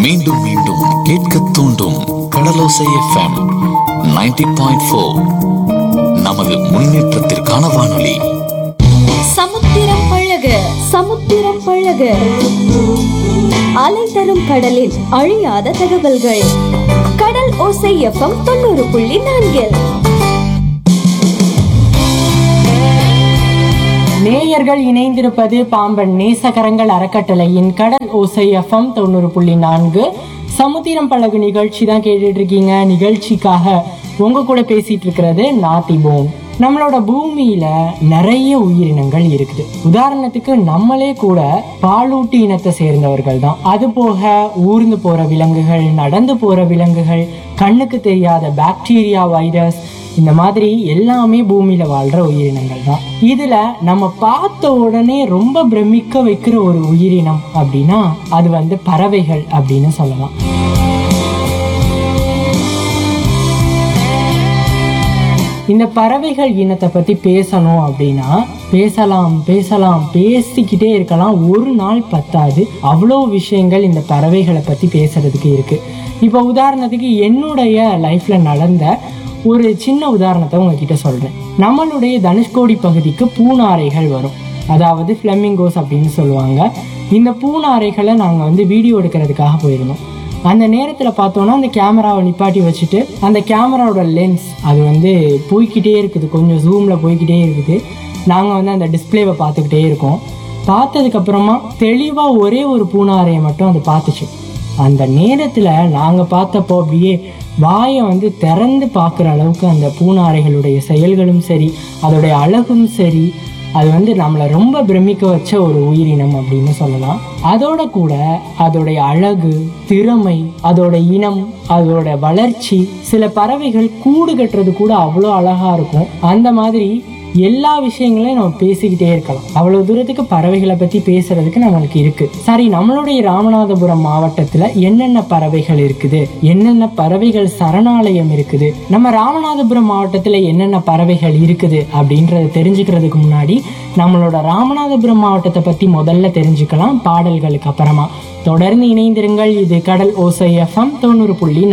மீண்டும் மீண்டும் கேட்க தூண்டும் கடலோசை எஃப்எம் 90.4 பாயிண்ட் ஃபோர் நமது முன்னேற்றத்திற்கான வானொலி சமுத்திரம் பழக சமுத்திரம் பழக அலை தரும் கடலில் அழியாத தகவல்கள் கடல் ஓசை எஃப்எம் தொண்ணூறு புள்ளி நான்கில் நேயர்கள் இணைந்திருப்பது பாம்பன் நேசகரங்கள் அறக்கட்டளையின் கடல் ஓசை எஃப்எம் தொண்ணூறு புள்ளி நான்கு சமுத்திரம் பழகு நிகழ்ச்சி தான் கேட்டுட்டு இருக்கீங்க நிகழ்ச்சிக்காக உங்க கூட பேசிட்டு இருக்கிறது நாத்திபோம் நம்மளோட பூமியில நிறைய உயிரினங்கள் இருக்குது உதாரணத்துக்கு நம்மளே கூட பாலூட்டி இனத்தை சேர்ந்தவர்கள் தான் அது போக ஊர்ந்து போற விலங்குகள் நடந்து போற விலங்குகள் கண்ணுக்கு தெரியாத பாக்டீரியா வைரஸ் இந்த மாதிரி எல்லாமே பூமியில வாழ்ற உயிரினங்கள் தான் இதுல நம்ம பார்த்த உடனே ரொம்ப பிரமிக்க வைக்கிற ஒரு உயிரினம் அப்படின்னா அது வந்து பறவைகள் அப்படின்னு சொல்லலாம் இந்த பறவைகள் இனத்தை பத்தி பேசணும் அப்படின்னா பேசலாம் பேசலாம் பேசிக்கிட்டே இருக்கலாம் ஒரு நாள் பத்தாது அவ்வளோ விஷயங்கள் இந்த பறவைகளை பத்தி பேசுறதுக்கு இருக்கு இப்போ உதாரணத்துக்கு என்னுடைய லைஃப்ல நடந்த ஒரு சின்ன உதாரணத்தை உங்ககிட்ட சொல்றேன் நம்மளுடைய தனுஷ்கோடி பகுதிக்கு பூனாரைகள் வரும் அதாவது ஃப்ளெமிங்கோஸ் அப்படின்னு சொல்லுவாங்க இந்த பூனாரைகளை நாங்கள் வந்து வீடியோ எடுக்கிறதுக்காக போயிருந்தோம் அந்த நேரத்தில் பார்த்தோன்னா அந்த கேமராவை நிப்பாட்டி வச்சுட்டு அந்த கேமராவோட லென்ஸ் அது வந்து போய்க்கிட்டே இருக்குது கொஞ்சம் ஜூமில் போய்க்கிட்டே இருக்குது நாங்கள் வந்து அந்த டிஸ்பிளேவை பார்த்துக்கிட்டே இருக்கோம் பார்த்ததுக்கப்புறமா தெளிவாக ஒரே ஒரு பூனாரையை மட்டும் அது பார்த்துச்சு அந்த நேரத்தில் நாங்கள் பார்த்தப்போ அப்படியே வாயை வந்து திறந்து பார்க்குற அளவுக்கு அந்த பூனாரைகளுடைய செயல்களும் சரி அதோடைய அழகும் சரி அது வந்து நம்மளை ரொம்ப பிரமிக்க வச்ச ஒரு உயிரினம் அப்படின்னு சொல்லலாம் அதோட கூட அதோடைய அழகு திறமை அதோட இனம் அதோட வளர்ச்சி சில பறவைகள் கூடு கட்டுறது கூட அவ்வளோ அழகா இருக்கும் அந்த மாதிரி எல்லா விஷயங்களையும் நம்ம பேசிக்கிட்டே இருக்கலாம் அவ்வளவு தூரத்துக்கு பறவைகளை பத்தி பேசுறதுக்கு நம்மளுக்கு இருக்கு சரி நம்மளுடைய ராமநாதபுரம் மாவட்டத்துல என்னென்ன பறவைகள் இருக்குது என்னென்ன பறவைகள் சரணாலயம் இருக்குது நம்ம ராமநாதபுரம் மாவட்டத்துல என்னென்ன பறவைகள் இருக்குது அப்படின்றத தெரிஞ்சுக்கிறதுக்கு முன்னாடி நம்மளோட ராமநாதபுரம் மாவட்டத்தை பத்தி முதல்ல தெரிஞ்சுக்கலாம் பாடல்களுக்கு அப்புறமா தொடர்ந்து இணைந்திருங்கள் இது கடல் ஓசை எஃப்எம் தொண்ணூறு புள்ளி